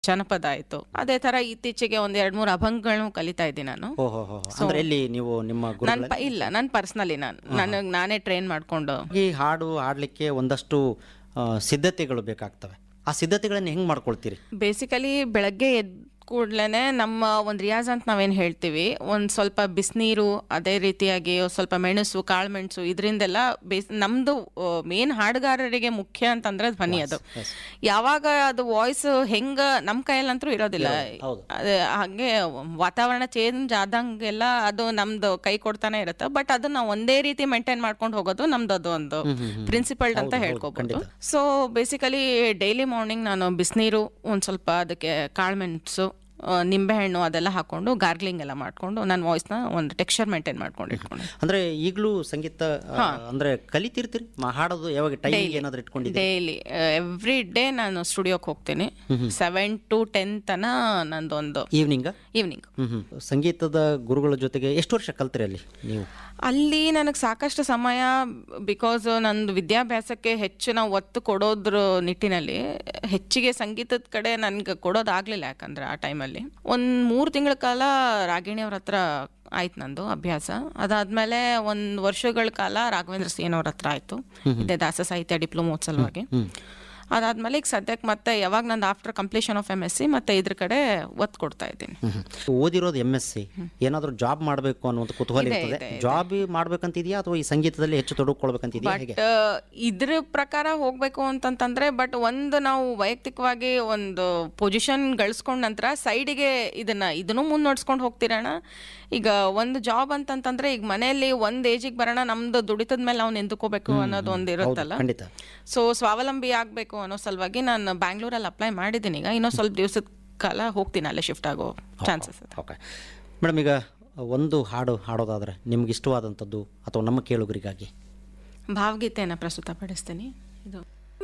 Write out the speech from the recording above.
ಜನಪದ ಆಯ್ತು ಅದೇ ತರ ಇತ್ತೀಚೆಗೆ ಒಂದ್ ಎರಡ್ ಮೂರು ಅಭಂಗಗಳನ್ನು ಕಲಿತಾ ಇದ್ದೀನಿ ನಾನು ಓಹೋ ಹೋ ಅಂದ್ರೆ ಎಲ್ಲಿ ನೀವು ನಿಮ್ಮ ನನ್ ಗುರುಗಳ ಪ- ಇಲ್ಲ ನನ್ ಪರ್ಸನಲಿ ನಾನು ನನಗ್ ನಾನೇ ಟ್ರೈನ್ ಮಾಡ್ಕೊಂಡು ಈ ಹಾಡು ಹಾಡ್ಲಿಕ್ಕೆ ಒಂದಷ್ಟು ಆ, ಸಿದ್ಧತೆಗಳು ಬೇಕಾಗ್ತವೆ ಆ ಸಿದ್ಧತೆಗಳನ್ನ ಹೆಂಗ್ ಮಾಡ್ಕೊಳ್ತೀರಿ ಬೇಸಿಕಲಿ ಬೆಳಗ್ಗೆ ಎದ್ದ ಕೂಡ್ಲೇನೆ ನಮ್ಮ ಒಂದು ರಿಯಾಜ್ ಅಂತ ನಾವೇನು ಹೇಳ್ತೀವಿ ಒಂದು ಸ್ವಲ್ಪ ಬಿಸಿನೀರು ಅದೇ ರೀತಿಯಾಗಿ ಸ್ವಲ್ಪ ಮೆಣಸು ಕಾಳು ಮೆಣಸು ಇದರಿಂದೆಲ್ಲ ಬೇಸ್ ನಮ್ಮದು ಮೇನ್ ಹಾಡುಗಾರರಿಗೆ ಮುಖ್ಯ ಅಂತಂದ್ರೆ ಧ್ವನಿ ಅದು ಯಾವಾಗ ಅದು ವಾಯ್ಸ್ ಹೆಂಗ ನಮ್ಮ ಕೈಯಲ್ಲಂತೂ ಇರೋದಿಲ್ಲ ಹೌದು. ಅದೇ ಹಾಗೆ ವಾತಾವರಣ ಚೇಂಜ್ ಆದಂಗೆಲ್ಲ ಅದು ನಮ್ದು ಕೈ ಕೊಡ್ತಾನೆ ಇರುತ್ತೆ ಬಟ್ ಅದು ನಾವು ಒಂದೇ ರೀತಿ ಮೇಂಟೈನ್ ಮಾಡ್ಕೊಂಡು ಹೋಗೋದು ನಮ್ದು ಅದು ಒಂದು ಪ್ರಿನ್ಸಿಪಲ್ಡ್ ಅಂತ ಹೇಳ್ಕೊಬೋದು ಸೊ ಬೇಸಿಕಲಿ ಡೈಲಿ ಮಾರ್ನಿಂಗ್ ನಾನು ಬಿಸಿನೀರು ಒಂದು ಸ್ವಲ್ಪ ಅದಕ್ಕೆ ಕಾಳುಮೆಣಸು ನಿಂಬೆಹಣ್ಣು ಅದೆಲ್ಲ ಹಾಕೊಂಡು ಗಾರ್ಗ್ಲಿಂಗ್ ಎಲ್ಲ ಮಾಡ್ಕೊಂಡು ನನ್ನ ವಾಯ್ಸ್ನ ಒಂದು ಟೆಕ್ಸ್ಚರ್ ಮೇಂಟೈನ್ ಮಾಡ್ಕೊಂಡು ಇಟ್ಕೊಂಡು ಅಂದ್ರೆ ಈಗಲೂ ಸಂಗೀತ ಆ, ಅಂದ್ರೆ ಕಲಿತಿರ್ತೀರಿ ಮಾ- ಹಾಡೋದು ಯಾವಾಗ ಟೈಮ್ ಏನಾದ್ರು ಇಟ್ಕೊಂಡಿದ್ದೀರಿ ಡೈಲಿ ಎವ್ರಿ ಡೇ ನಾನು ಸ್ಟುಡಿಯೋಕ್ಕೆ ಹೋಗ್ತೀನಿ ಸೆವೆನ್ ಟು ಟೆನ್ ತನ ನಂದೊಂದು ಈವ್ನಿಂಗ್ ಈವ್ನಿಂಗ್ ಹ್ಮ್ ಹ್ಮ್ ಸಂಗೀತದ ಗುರುಗಳ ಜೊತೆಗೆ ಎಷ್ಟು ವರ್ಷ ಕಲ್ತ್ರಿ ಅಲ್ಲಿ ನೀವು ಅಲ್ಲಿ ನನಗೆ ಸಾಕಷ್ಟು ಸಮಯ ಬಿಕಾಸ್ ನಂದು ವಿದ್ಯಾಭ್ಯಾಸಕ್ಕೆ ಹೆಚ್ಚಿನ ಒತ್ತು ಕೊಡೋದ್ರ ನಿಟ್ಟಿನಲ್ಲಿ ಹೆಚ್ಚಿಗೆ ಸಂಗೀತದ ಕಡೆ ನನ್ಗೆ ಕೊಡೋದಾಗ್ಲಿಲ್ಲ ಯಾಕಂದ್ರೆ ಆ ಟೈಮಲ್ಲಿ ಒಂದು ಮೂರು ತಿಂಗಳ ಕಾಲ ರಾಗಿಣಿಯವ್ರ ಹತ್ರ ಆಯ್ತು ನಂದು ಅಭ್ಯಾಸ ಅದಾದ್ಮೇಲೆ ಒಂದು ವರ್ಷಗಳ ಕಾಲ ರಾಘವೇಂದ್ರ ಸಿ ಅವ್ರ ಹತ್ರ ಆಯ್ತು ಇದೇ ದಾಸ ಸಾಹಿತ್ಯ ಡಿಪ್ಲೊಮೋ ಸಲುವಾಗಿ ಅದಾದ್ಮೇಲೆ ಈಗ ಸದ್ಯಕ್ಕೆ ಮತ್ತೆ ಯಾವಾಗ ನಂದು after completion of M S C ಮತ್ತೆ ಇದ್ರ ಕಡೆ ಒತ್ತು ಕೊಡ್ತಾ ಇದ್ದೀನಿ ಹ್ಮ್ ಹ್ಮ್. ಓದಿರೋದು ಎಮ್ ಎಸ್ ಸಿ ಏನಾದ್ರು ಜಾಬ್ ಮಾಡಬೇಕು ಅನ್ನುವಂಥ ಕುತೂಹಲ ಇರ್ತದೆ ಜಾಬ್ ಮಾಡ್ಬೇಕಂತಿದ್ಯಾ ಅಥವಾ ಈ ಸಂಗೀತದಲ್ಲಿ ಹೆಚ್ಚು ತೊಡಗಿಕೊಳ್ಬೇಕಂತಿದ್ಯಾ ಹೇಗೆ ಬಟ್ ಇದ್ರ ಪ್ರಕಾರ ಹೋಗ್ಬೇಕು ಅಂತಂತಂದ್ರೆ ಬಟ್ ಒಂದು ನಾವು ವೈಯಕ್ತಿಕವಾಗಿ ಒಂದು ಪೊಸಿಷನ್ ಗಳಿಸ್ಕೊಂಡ ನಂತರ ಸೈಡಿಗೆ ಇದನ್ನ ಇದನ್ನು ಮುನ್ನಡೆಸ್ಕೊಂಡು ಹೋಗ್ತಿರೋಣ ಈಗ ಒಂದು ಜಾಬ್ ಅಂತಂತಂದ್ರೆ ಈಗ ಮನೆಯಲ್ಲಿ ಒಂದ್ ಏಜಿಗೆ ಬರೋಣ ನಮ್ದು ದುಡಿತದ ಮೇಲೆ ನಾವು ನಿಂತ್ಕೋಬೇಕು ಅನ್ನೋದು ಒಂದು ಇರುತ್ತಲ್ಲ ಖಂಡಿತ ಸೊ ಸ್ವಾವಲಂಬಿ ಆಗ್ಬೇಕು ಅನ್ನೋ ಸಲುವಾಗಿ ನಾನು ಬ್ಯಾಂಗ್ಳೂರಲ್ಲಿ ಅಪ್ಲೈ ಮಾಡಿದ್ದೀನಿ ಈಗ ಇನ್ನೂ ಸ್ವಲ್ಪ ದಿವಸದ ಕಾಲ ಹೋಗ್ತೀನಿ ಅಲ್ಲೇ ಶಿಫ್ಟ್ ಆಗೋ ಚಾನ್ಸಸ್ ಇದೆ ಓಕೆ ಮೇಡಮ್ ಈಗ ಒಂದು ಹಾಡು ಹಾಡೋದಾದ್ರೆ ನಿಮ್ಗೆ ಇಷ್ಟವಾದಂಥದ್ದು ಅಥವಾ ನಮ್ಮ ಕೇಳುಗರಿಗಾಗಿ ಭಾವಗೀತೆಯನ್ನು ಪ್ರಸ್ತುತಪಡಿಸ್ತೀನಿ ಇದು